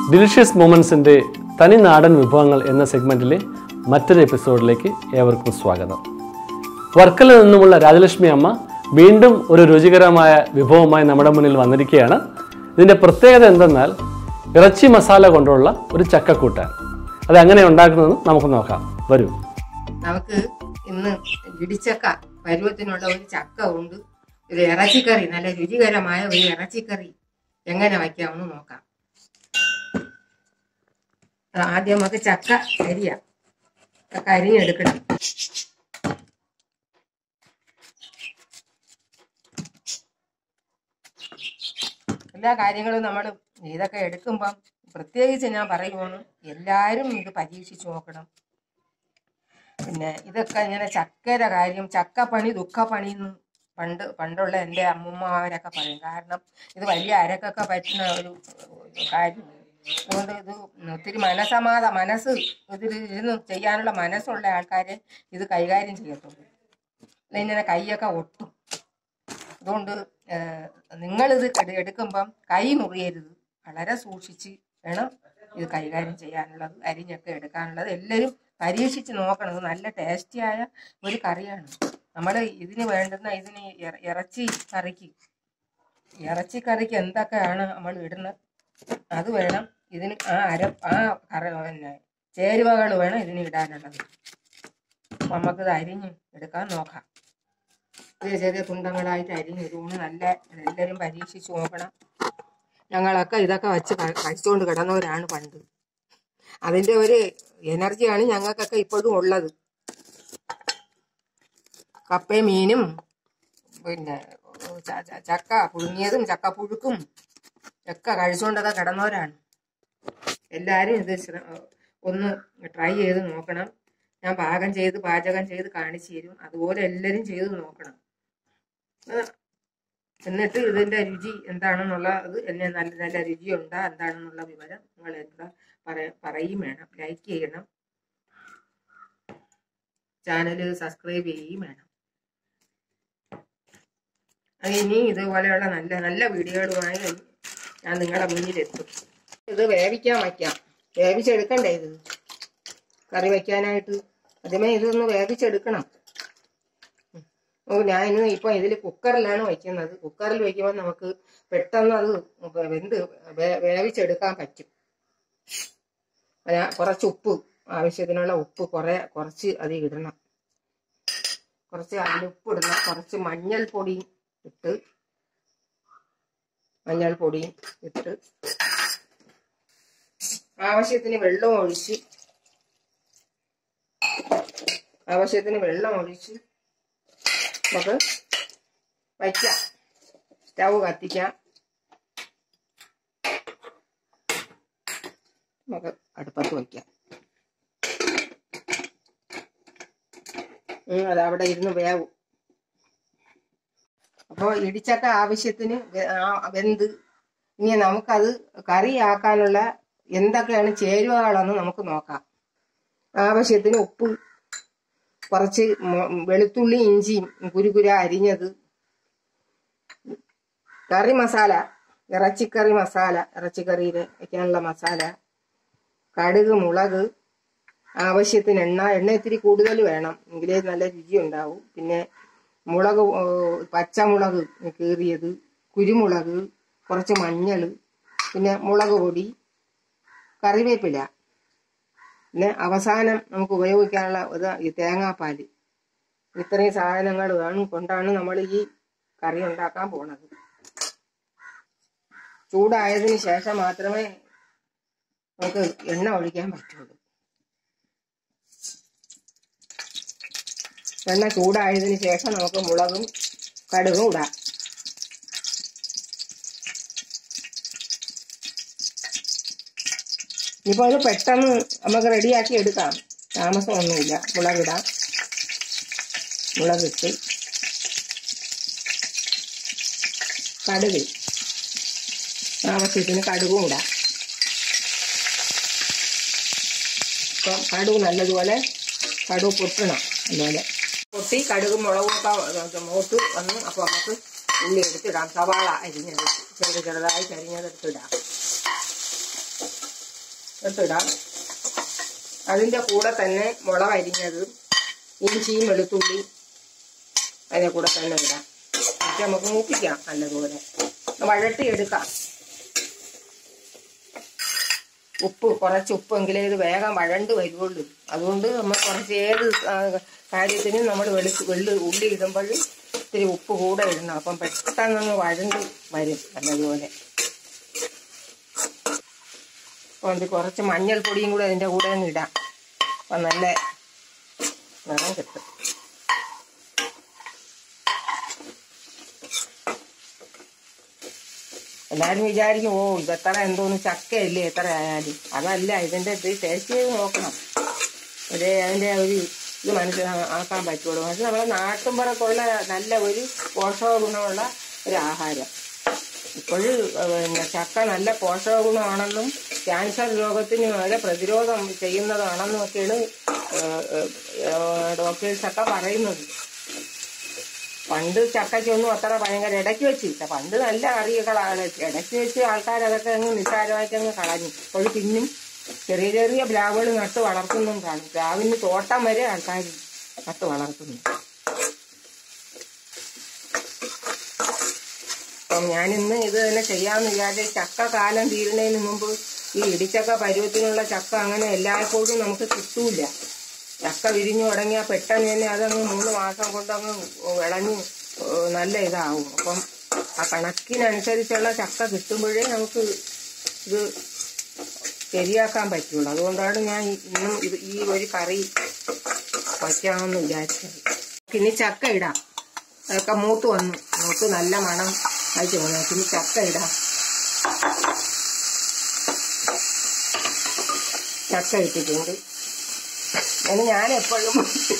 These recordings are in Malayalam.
ഡിലിഷ്യസ് മൊമെൻസിൻ്റെ തനി നാടൻ വിഭവങ്ങൾ എന്ന സെഗ്മെൻറ്റിലെ മറ്റൊരു എപ്പിസോഡിലേക്ക് ഏവർക്കും സ്വാഗതം വർക്കല നിന്നുമുള്ള രാജലക്ഷ്മി അമ്മ വീണ്ടും ഒരു രുചികരമായ വിഭവമായി നമ്മുടെ മുന്നിൽ വന്നിരിക്കുകയാണ് ഇതിൻ്റെ പ്രത്യേകത എന്തെന്നാൽ ഇറച്ചി മസാല കൊണ്ടുള്ള ഒരു ചക്കക്കൂട്ടാൻ അത് എങ്ങനെ ഉണ്ടാക്കുന്നതെന്ന് നമുക്ക് നോക്കാം വരൂ നമുക്ക് ഇന്ന് ഇടിച്ചക്ക പരുവത്തിനുള്ള ഒരു ചക്ക ഉണ്ട് ഒരു ഇറച്ചിക്കറി നല്ല രുചികരമായ ഒരു ഇറച്ചിക്കറി എങ്ങനെ വയ്ക്കാമെന്ന് നോക്കാം ആദ്യം നമുക്ക് ചക്ക അരിയാം ചക്ക അരിഞ്ഞെടുക്കണം എല്ലാ കാര്യങ്ങളും നമ്മൾ ഇതൊക്കെ എടുക്കുമ്പം പ്രത്യേകിച്ച് ഞാൻ പറയുവാണ് എല്ലാവരും ഇത് പരീക്ഷിച്ച് നോക്കണം പിന്നെ ഇതൊക്കെ ഇങ്ങനെ ചക്കര കാര്യം ചക്കപ്പണി ദുഃഖപ്പണി എന്ന് പണ്ട് പണ്ടുള്ള എൻ്റെ അമ്മൂമ്മമാരൊക്കെ പറയും കാരണം ഇത് വലിയ അരക്കൊക്കെ പറ്റുന്ന ഒരു കാര്യം അതുകൊണ്ട് ഇത് ഒത്തിരി മനസമാധ മനസ്സ് ഇതിൽ ഇരുന്ന് ചെയ്യാനുള്ള മനസ്സുള്ള ആൾക്കാരെ ഇത് കൈകാര്യം ചെയ്യത്തുള്ളൂ ഇങ്ങനെ കൈയൊക്കെ ഒട്ടും അതുകൊണ്ട് നിങ്ങളിത് എടു- എടുക്കുമ്പം കൈ മുറിയരുത് വളരെ സൂക്ഷിച്ച് വേണം ഇത് കൈകാര്യം ചെയ്യാനുള്ളത് അരിഞ്ഞൊക്കെ എടുക്കാനുള്ളത് എല്ലാവരും പരീക്ഷിച്ച് നോക്കണം ഇത് നല്ല ടേസ്റ്റിയായ ഒരു കറിയാണ് നമ്മൾ ഇതിന് വേണ്ടുന്ന ഇതിന് ഇറ- ഇറച്ചി കറിക്ക് ഇറച്ചി കറിക്ക് എന്തൊക്കെയാണ് നമ്മൾ ഇടുന്നത് അത് വേണം ഇതിന് ആ അര ആ കറി പിന്നെ ചേരുവകൾ വേണം ഇതിന് ഇടാനുള്ളത് അപ്പം നമുക്കിത് അരിഞ്ഞ് എടുക്കാൻ നോക്കാം ചെറിയ ചെറിയ തുണ്ടങ്ങളായിട്ട് അരിഞ്ഞ് ഇതുകൊണ്ട് നല്ല എല്ലാവരും പരീക്ഷിച്ച് നോക്കണം ഞങ്ങളൊക്കെ ഇതൊക്കെ വെച്ച് ക- കഴിച്ചുകൊണ്ട് കിടന്നവരാണ് പണ്ട് അതിന്റെ ഒരു എനർജിയാണ് ഞങ്ങൾക്കൊക്കെ ഇപ്പോഴും ഉള്ളത് കപ്പയും മീനും പിന്നെ ച- ച- ചക്ക പുഴുങ്ങിയതും ചക്ക പുഴുക്കും ഒക്കെ കഴിച്ചുകൊണ്ടൊക്കെ കിടന്നവരാണ് എല്ലാവരും ഇത് ശ്ര- ഒന്ന് ട്രൈ ചെയ്ത് നോക്കണം ഞാൻ പാകം ചെയ്ത് പാചകം ചെയ്ത് കാണിച്ചു തരും അതുപോലെ എല്ലാവരും ചെയ്ത് നോക്കണം ആ, എന്നിട്ട് ഇതിന്റെ രുചി എന്താണെന്നുള്ളത് എന്നെ നല്ല നല്ല രുചിയുണ്ടോ എന്താണെന്നുള്ള വിവരം നിങ്ങൾ എന്താ പറയ പറയും വേണം ലൈക്ക് ചെയ്യണം ചാനൽ സബ്സ്ക്രൈബ് ചെയ്യുകയും വേണം അത് ഇനി ഇതുപോലെയുള്ള നല്ല നല്ല വീഡിയോകളുമായി ഞാൻ നിങ്ങളുടെ മുന്നിൽ എത്തും ഇത് വേവിക്കാൻ വയ്ക്കാം വേവിച്ചെടുക്കണ്ടേ ഇത് കറി വയ്ക്കാനായിട്ട് ആദ്യമേ ഇതൊന്ന് വേവിച്ചെടുക്കണം ഓ ഞാൻ ഇന്ന് ഇപ്പൊ ഇതിൽ കുക്കറിലാണ് വയ്ക്കുന്നത് കുക്കറിൽ വയ്ക്കുമ്പോൾ നമുക്ക് പെട്ടെന്ന് അത് വെന്ത് വേ- വേവിച്ചെടുക്കാൻ പറ്റും ഞാൻ കുറച്ച് ഉപ്പ് ആവശ്യത്തിനുള്ള ഉപ്പ് കുറെ കുറച്ച് അത് ഇടണം കുറച്ച് അതിൽ ഉപ്പ് ഇടണം കുറച്ച് മഞ്ഞൾപ്പൊടിയും ഇട്ട് മഞ്ഞൾപ്പൊടിയും ഇട്ട് ആവശ്യത്തിന് വെള്ളം ഒഴിച്ച് ആവശ്യത്തിന് വെള്ളം ഒഴിച്ച് നമുക്ക് വയ്ക്കാം സ്റ്റവ് കത്തിക്കാം നമുക്ക് അടുപ്പത്ത് വയ്ക്കാം ഉം, അത് അവിടെ ഇരുന്ന് വേവും അപ്പോൾ ഇടിച്ചക്ക ആവശ്യത്തിന് വെ- ആ- വെന്ത് ഇനി നമുക്കത് കറിയാക്കാനുള്ള എന്തൊക്കെയാണ് ചേരുവകളെന്ന് നമുക്ക് നോക്കാം ആവശ്യത്തിന് ഉപ്പ് കുറച്ച് മൊ- വെളുത്തുള്ളി ഇഞ്ചിയും കുരുകുര അരിഞ്ഞത് കറി മസാല ഇറച്ചിക്കറി മസാല ഇറച്ചിക്കറിയിൽ വയ്ക്കാനുള്ള മസാല കടുക് മുളക് ആവശ്യത്തിന് എണ്ണ എണ്ണ ഇത്തിരി കൂടുതൽ വേണം എങ്കിലേ നല്ല രുചി ഉണ്ടാവും പിന്നെ മുളക് ഏ, പച്ചമുളക് കീറിയത് കുരുമുളക് കുറച്ച് മഞ്ഞൾ പിന്നെ മുളക് പൊടി കറിവേപ്പില പിന്നെ അവസാനം നമുക്ക് ഉപയോഗിക്കാനുള്ള ഇത് ഈ തേങ്ങാപ്പാല് ഇത്രയും സാധനങ്ങൾ വേണം കൊണ്ടാണ് നമ്മൾ ഈ കറി ഉണ്ടാക്കാൻ പോണത് ചൂടായതിനു ശേഷം മാത്രമേ നമുക്ക് എണ്ണ ഒഴിക്കാൻ പറ്റുള്ളൂ എണ്ണ ചൂടായതിനു ശേഷം നമുക്ക് മുളകും കടുകും ഇടാം ഇപ്പൊ ഇത് പെട്ടെന്ന് നമുക്ക് റെഡിയാക്കി എടുക്കാം താമസമൊന്നുമില്ല മുളകിടാം മുളകിട്ട് കടുക് ആവശ്യത്തിന് കടുകും ഇടാം ഇപ്പം കടുക് നല്ലതുപോലെ കടുക് പൊട്ടണം അതുപോലെ പൊട്ടി കടുക് മുളകും ഒക്കെ മൂത്ത് വന്ന് അപ്പോൾ നമുക്ക് ഉള്ളി എടുത്തിടാം സവാള അരിഞ്ഞത് ചെറു ചെറുതായി അരിഞ്ഞതെടുത്തിടാം എടുത്തിടാം അതിൻ്റെ കൂടെ തന്നെ മുളക് അരിഞ്ഞത് ഇഞ്ചിയും വെളുത്തുള്ളി അതിൻ്റെ കൂടെ തന്നെ ഇടാം എന്നിട്ട് നമുക്ക് മൂപ്പിക്കാം നല്ലതുപോലെ വഴട്ടി എടുക്കാം ഉപ്പ് കുറച്ച് ഉപ്പെങ്കിലേ ഇത് വേഗം വഴണ്ട് വരുള്ളൂ അതുകൊണ്ട് നമ്മൾ കുറച്ച് ഏത് ആ, കാര്യത്തിനും നമ്മൾ വെളി വെള്ളി ഉള്ളി ഇടുമ്പോൾ ഇത്തിരി ഉപ്പ് കൂടെ ഇടണം അപ്പം പെട്ടെന്ന് വഴണ്ട് വരും നല്ലതുപോലെ അപ്പം ഇത് കുറച്ച് മഞ്ഞൾപ്പൊടിയും കൂടെ അതിൻ്റെ കൂടെ അങ്ങ് ഇടാം അപ്പം നല്ല നിറം കിട്ടും എല്ലാവരും വിചാരിക്കും ഓ ഇതെത്ര എന്തോന്ന് ചക്കയല്ലേ എത്ര ആയാലും അതല്ല ഇതിന്റെ ഇത് ടേസ്റ്റ് ചെയ്ത് നോക്കണം ഒരു അതിന്റെ ഒരു ഇത് മനസ്സിലാക്കാൻ പറ്റുള്ളൂ പക്ഷെ നമ്മളെ നാട്ടിൻപുറത്തുള്ള നല്ല ഒരു പോഷക ഗുണമുള്ള ഒരു ആഹാരം ഇപ്പോഴും പിന്നെ ചക്ക നല്ല പോഷക ഗുണമാണെന്നും ക്യാൻസർ രോഗത്തിന് വളരെ പ്രതിരോധം ചെയ്യുന്നതാണെന്നും ഒക്കെയാണ് ഡോക്ടേഴ്സൊക്കെ പറയുന്നത് പണ്ട് ചക്കയ്ക്കൊന്നും അത്ര ഭയങ്കര ഇടയ്ക്ക് വെച്ചില്ല പണ്ട് നല്ല കറികളാണ് ഇടയ്ക്ക് വെച്ച് ആൾക്കാർ അതൊക്കെ അങ്ങ് നിസ്സാരമായിട്ട് അങ്ങ് കളഞ്ഞു അപ്പോൾ പിന്നും ചെറിയ ചെറിയ പ്ലാവുകൾ നട്ട് വളർത്തുന്നുണ്ടാണ് പ്ലാവിന് തോട്ടം വരെ ആൾക്കാർ നട്ട് വളർത്തുന്നു അപ്പം ഞാനിന്ന് ഇത് തന്നെ ചെയ്യാമെന്ന് വിചാരിച്ച ചക്ക കാലം തീരുന്നതിന് മുമ്പ് ഈ ഇടിച്ചക്ക പരുവത്തിനുള്ള ചക്ക അങ്ങനെ എല്ലായ്പ്പോഴും നമുക്ക് കിട്ടൂല ചക്ക വിരിഞ്ഞു തുടങ്ങിയാൽ പെട്ടെന്ന് തന്നെ അതങ്ങ് മൂന്ന് മാസം കൊണ്ട് അങ്ങ് വിളഞ്ഞ് ഏഹ് നല്ല ഇതാവും അപ്പം ആ കണക്കിനനുസരിച്ചുള്ള ചക്ക കിട്ടുമ്പോഴേ നമുക്ക് ഇത് ശരിയാക്കാൻ പറ്റുള്ളൂ അതുകൊണ്ടാണ് ഞാൻ ഈ- ഇന്നും ഇത് ഈ ഒരു കറി വയ്ക്കാമെന്ന് വിചാരിച്ചത് ഇനി ചക്ക ഇടാം അതൊക്കെ മൂത്ത് വന്നു മൂത്ത് നല്ല മണം ആയിട്ട് വന്നു ഇനി ചക്ക ഇടാം ചക്ക ഇട്ടിട്ടുണ്ട് അതിന് ഞാൻ എപ്പോഴും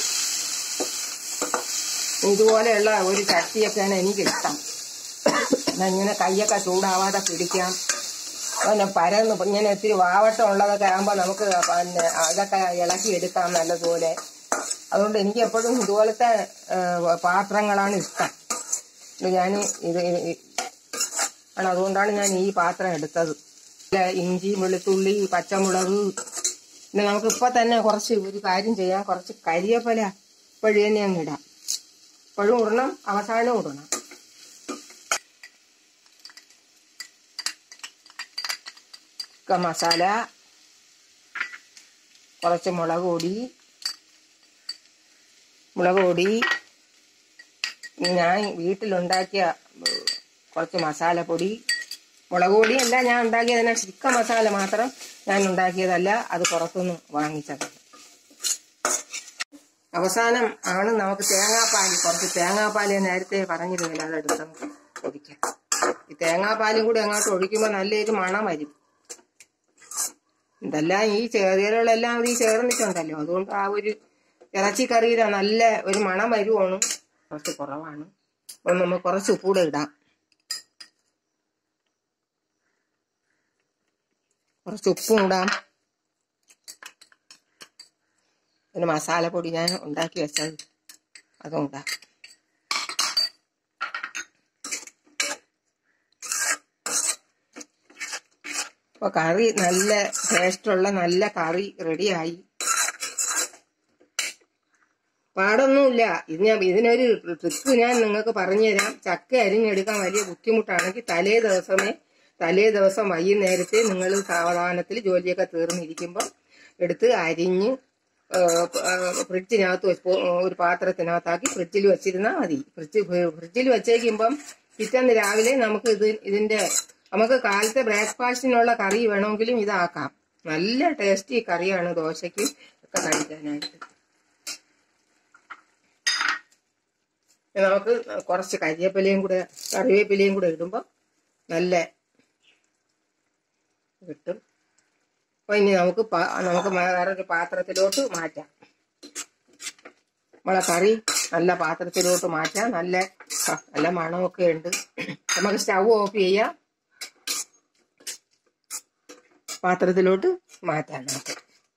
ഇതുപോലെയുള്ള ഒരു ചട്ടിയൊക്കെയാണ് എനിക്കിഷ്ടം എന്നാ ഇങ്ങനെ കൈയൊക്കെ ചൂടാവാതെ പിടിക്കാം പിന്നെ പരന്ന് ഇങ്ങനെ ഇത്തിരി വാവട്ടം ഉള്ളതൊക്കെ ആകുമ്പോൾ നമുക്ക് പിന്നെ അതൊക്കെ ഇളക്കി എടുക്കാം നല്ലതുപോലെ അതുകൊണ്ട് എനിക്ക് എപ്പോഴും ഇതുപോലത്തെ ഏഹ്, പാത്രങ്ങളാണ് ഇഷ്ടം ഞാൻ ഇത് ഇത് ആണ് അതുകൊണ്ടാണ് ഞാൻ ഈ പാത്രം എടുത്തത് ഇല്ല, ഇഞ്ചി വെളുത്തുള്ളി പച്ചമുളക് പിന്നെ നമുക്ക് ഇപ്പൊ തന്നെ കുറച്ച് ഒരു കാര്യം ചെയ്യാം കുറച്ച് കരിയപ്പല ഇപ്പോഴും തന്നെ അങ്ങ് ഇടാം ഇപ്പോഴും ഇടണം അവസാനവും ഇടണം ഒക്കെ മസാല കുറച്ച് മുളക് പൊടി മുളക് പൊടി ഞാൻ വീട്ടിലുണ്ടാക്കിയ ഉം, കുറച്ച് മസാലപ്പൊടി മുളക് പൊടിയല്ല ഞാൻ ഉണ്ടാക്കിയതിനെ ചിക്കൻ മസാല മാത്രം ഞാൻ ഉണ്ടാക്കിയതല്ല അത് പുറത്തുനിന്ന് വാങ്ങിച്ചതാണ് അവസാനം ആണ് നമുക്ക് തേങ്ങാപ്പാൽ കുറച്ച് തേങ്ങാപ്പാൽ ഞാൻ നേരത്തെ പറഞ്ഞിരുന്നില്ല അതെടുത്ത് ഒഴിക്കാം ഈ തേങ്ങാപ്പാലും കൂടി അങ്ങോട്ട് ഒഴിക്കുമ്പോൾ നല്ലൊരു മണം വരും ഇതെല്ലാം ഈ ചേറിയലുകളെല്ലാം കൂടി ചേർന്നിട്ടുണ്ടല്ലോ അതുകൊണ്ട് ആ ഒരു ഇറച്ചിക്കറിയുടെ നല്ല ഒരു മണം വരുവാണ് കുറച്ച് കുറവാണ് അപ്പം നമുക്ക് കുറച്ച് ഉപ്പൂടെ ഇടാം കുറച്ച് ഉപ്പും ഇടാം പിന്നെ മസാലപ്പൊടി ഞാൻ ഉണ്ടാക്കി വെച്ചത് അതും ഇടാം അപ്പൊ കറി നല്ല ടേസ്റ്റുള്ള നല്ല കറി റെഡിയായി പാടൊന്നുമില്ല ഇത് ഞാൻ ഇതിനൊരു ട്രിക്ക് ഞാൻ നിങ്ങൾക്ക് പറഞ്ഞുതരാം ചക്ക അരിഞ്ഞെടുക്കാൻ വലിയ ബുദ്ധിമുട്ടാണെങ്കിൽ തലേ ദിവസമേ തലേ ദിവസം വൈകുന്നേരത്തെ നിങ്ങൾ സാവധാനത്തിൽ ജോലിയൊക്കെ തീർന്നിരിക്കുമ്പോൾ എടുത്ത് അരിഞ്ഞ് ഏഹ്, ഏഹ്, ഫ്രിഡ്ജിനകത്ത് വെച്ച് ഒരു പാത്രത്തിനകത്താക്കി ഫ്രിഡ്ജിൽ വെച്ചിരുന്നാൽ മതി ഫ്രിഡ്ജ് ഫ്രിഡ്ജിൽ വെച്ചേക്കുമ്പം പിറ്റേന്ന് രാവിലെ നമുക്ക് ഇത് ഇതിന്റെ നമുക്ക് കാലത്തെ ബ്രേക്ക്ഫാസ്റ്റിനുള്ള കറി വേണമെങ്കിലും ഇതാക്കാം നല്ല ടേസ്റ്റി കറിയാണ് ദോശയ്ക്ക് ഒക്കെ കഴിക്കാനായിട്ട് ഇനി നമുക്ക് കുറച്ച് കരിവേപ്പിലയും കൂടെ കറിവേപ്പിലയും കൂടെ ഇടുമ്പോൾ നല്ല കിട്ടും അപ്പൊ ഇനി നമുക്ക് പാ- നമുക്ക് മ- വേറൊരു പാത്രത്തിലോട്ട് മാറ്റാം നമ്മളെ കറി നല്ല പാത്രത്തിലോട്ട് മാറ്റാം നല്ല ആ, നല്ല മണമൊക്കെ ഉണ്ട് നമുക്ക് സ്റ്റൗ ഓഫ് ചെയ്യാം പാത്രത്തിലോട്ട് മാറ്റാം നമുക്ക്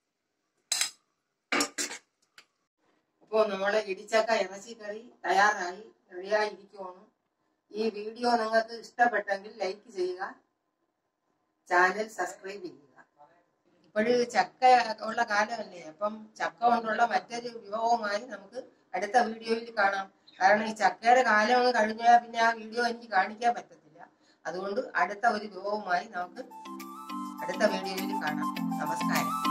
അപ്പോൾ നമ്മളെ ഇടിച്ചക്ക ഇറച്ചിക്കറി തയ്യാറായി റെഡിയായിരിക്കുവാണ് ഈ വീഡിയോ നിങ്ങൾക്ക് ഇഷ്ടപ്പെട്ടെങ്കിൽ ലൈക്ക് ചെയ്യുക ചാനൽ സബ്സ്ക്രൈബ് ചെയ്യുക ഇപ്പോഴ് ചക്ക ഉള്ള കാലമല്ലേ അപ്പം ചക്ക കൊണ്ടുള്ള മറ്റൊരു വിഭവവുമായി നമുക്ക് അടുത്ത വീഡിയോയിൽ കാണാം കാരണം ഈ ചക്കയുടെ കാലം അങ്ങ് കഴിഞ്ഞാൽ പിന്നെ ആ വീഡിയോ എനിക്ക് കാണിക്കാൻ പറ്റത്തില്ല അതുകൊണ്ട് അടുത്ത ഒരു വിഭവവുമായി നമുക്ക് അടുത്ത വീഡിയോയിൽ കാണാം നമസ്കാരം